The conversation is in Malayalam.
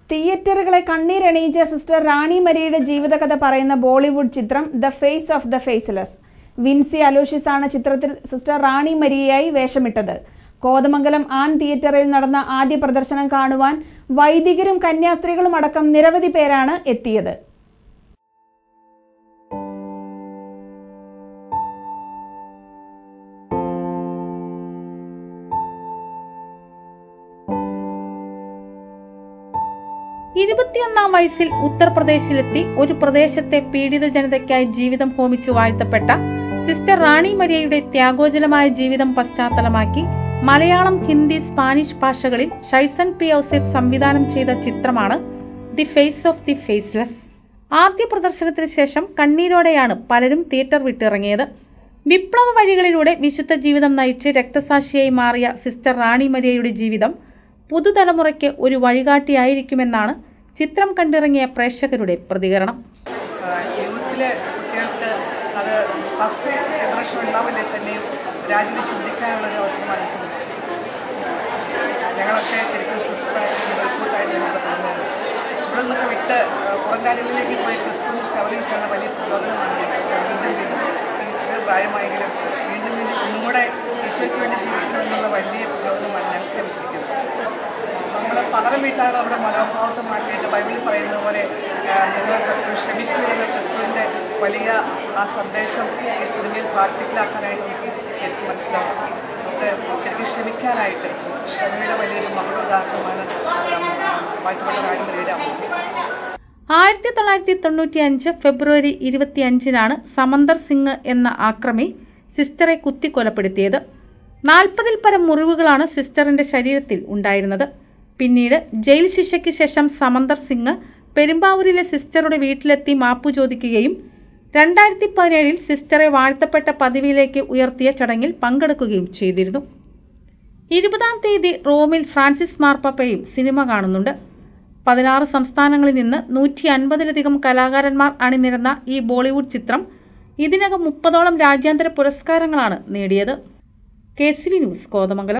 തിയേറ്ററുകളെ കണ്ണീരണിയിച്ച സിസ്റ്റർ റാണി മരിയുടെ ജീവിതകഥ പറയുന്ന ബോളിവുഡ് ചിത്രം the face of the faceless Vincy Aloshious ആണ് ചിത്രത്തിൽ സിസ്റ്റർ റാണി മരിയയായി വേഷമിട്ടത് കോതമംഗലം ആൻ തിയേറ്ററിൽ നടന്ന ആദ്യ പ്രദർശനം കാണുവാൻ വൈദികരും കന്യാസ്ത്രീകളും അടക്കം നിരവധി പേരാണ് എത്തിയത് ഇരുപത്തിയൊന്നാം വയസ്സിൽ ഉത്തർപ്രദേശിലെത്തി ഒരു പ്രദേശത്തെ പീഡിത ജനതയ്ക്കായി ജീവിതം ഹോമിച്ചു വാഴ്ത്തപ്പെട്ട സിസ്റ്റർ റാണി മരിയയുടെ ത്യാഗോജലമായ ജീവിതം പശ്ചാത്തലമാക്കി മലയാളം ഹിന്ദി സ്പാനിഷ് ഭാഷകളിൽ ഷൈസൺ പി ഔസേഫ് സംവിധാനം ചെയ്ത ചിത്രമാണ് the face of the faceless ആദ്യ പ്രദർശനത്തിന് ശേഷം കണ്ണീരോടെയാണ് പലരും തിയേറ്റർ വിട്ടിറങ്ങിയത് വിപ്ലവ വഴികളിലൂടെ വിശുദ്ധ ജീവിതം നയിച്ച് രക്തസാക്ഷിയായി മാറിയ സിസ്റ്റർ റാണി മരിയയുടെ ജീവിതം പുതുതലമുറയ്ക്ക് ഒരു വഴികാട്ടിയായിരിക്കുമെന്നാണ് ചിത്രം കണ്ടിറങ്ങിയ പ്രേക്ഷകരുടെ പ്രതികരണം യൂത്തിലെ കുട്ടികൾക്ക് അത് ഫസ്റ്റ് ജനറേഷൻ ഉണ്ടാവില്ലേ തന്നെയും രാജ്യത്തെ ചിന്തിക്കാനുള്ളൊരു അവസരമാണ് സിനിമ ഞങ്ങളൊക്കെ ശരിക്കും സിസ്റ്ററായിട്ട് മുതൽക്കൂട്ടായിട്ട് ഞങ്ങൾക്ക് തോന്നുന്നത് ഇവിടെ നിന്നൊക്കെ വിട്ട് ആ, പുറം രാജ്യങ്ങളിലേക്ക് പോയി ക്രിസ്തുവിന് സേവനം ചെയ്യുന്ന വലിയ പ്രചോദനമാണ് ഞങ്ങൾക്ക് വീണ്ടും വീണ്ടും ഈ ഇത്രയും പ്രായമായെങ്കിലും വീണ്ടും വീണ്ടും ഒന്നും കൂടെ ഈശോയ്ക്ക് വേണ്ടി ജീവിക്കണമെന്നുള്ള വലിയ പ്രചോദനമാണ് ഞങ്ങൾക്ക് ലഭിച്ചിരിക്കുന്നത് നമ്മൾ പകരം വീട്ടാണ് നമ്മുടെ മനോഭാവത്തെ മാറ്റിയിട്ട് ബൈബിളിൽ പറയുന്നത് പോലെ ആ, നിങ്ങൾ ക്രിസ്തു ക്ഷമിക്കുക എന്ന ക്രിസ്തുവിൻ്റെ വലിയ ആ സന്ദേശം ഈ സിനിമയിൽ പ്രാക്ടിക്കലാക്കാനായിട്ട് നമുക്ക് ശരിക്കും മനസ്സിലാവും നമുക്ക് ശരിക്കും ക്ഷമിക്കാനായിട്ട് ക്ഷമയുടെ വലിയൊരു മഹോദാഹരണമാണ് വാഴ്ത്തപ്പെട്ട രാജമരിയുടെ അമ്മ ആയിരത്തി തൊള്ളായിരത്തി തൊണ്ണൂറ്റി അഞ്ച് ഫെബ്രുവരി ഇരുപത്തിയഞ്ചിനാണ് സമന്തർ സിംഗ് എന്ന ആക്രമി സിസ്റ്ററെ കുത്തിക്കൊലപ്പെടുത്തിയത് നാൽപ്പതിൽ പരം മുറിവുകളാണ് സിസ്റ്ററിന്റെ ശരീരത്തിൽ ഉണ്ടായിരുന്നത് പിന്നീട് ജയിൽ ശിക്ഷയ്ക്ക് ശേഷം സമന്തർ സിംഗ് പെരുമ്പാവൂരിലെ സിസ്റ്ററുടെ വീട്ടിലെത്തി മാപ്പു ചോദിക്കുകയും രണ്ടായിരത്തി പതിനേഴിൽ സിസ്റ്ററെ വാഴ്ത്തപ്പെട്ട പദവിയിലേക്ക് ഉയർത്തിയ ചടങ്ങിൽ പങ്കെടുക്കുകയും ചെയ്തിരുന്നു ഇരുപതാം തീയതി റോമിൽ ഫ്രാൻസിസ് മാർപ്പാപ്പയും സിനിമ കാണുന്നുണ്ട് പതിനാറ് സംസ്ഥാനങ്ങളിൽ നിന്ന് നൂറ്റി അൻപതിലധികം കലാകാരന്മാർ അണിനിരന്ന ഈ ബോളിവുഡ് ചിത്രം ഇതിനകം മുപ്പതോളം രാജ്യാന്തര പുരസ്കാരങ്ങളാണ് നേടിയത് K C V news Kothamangalam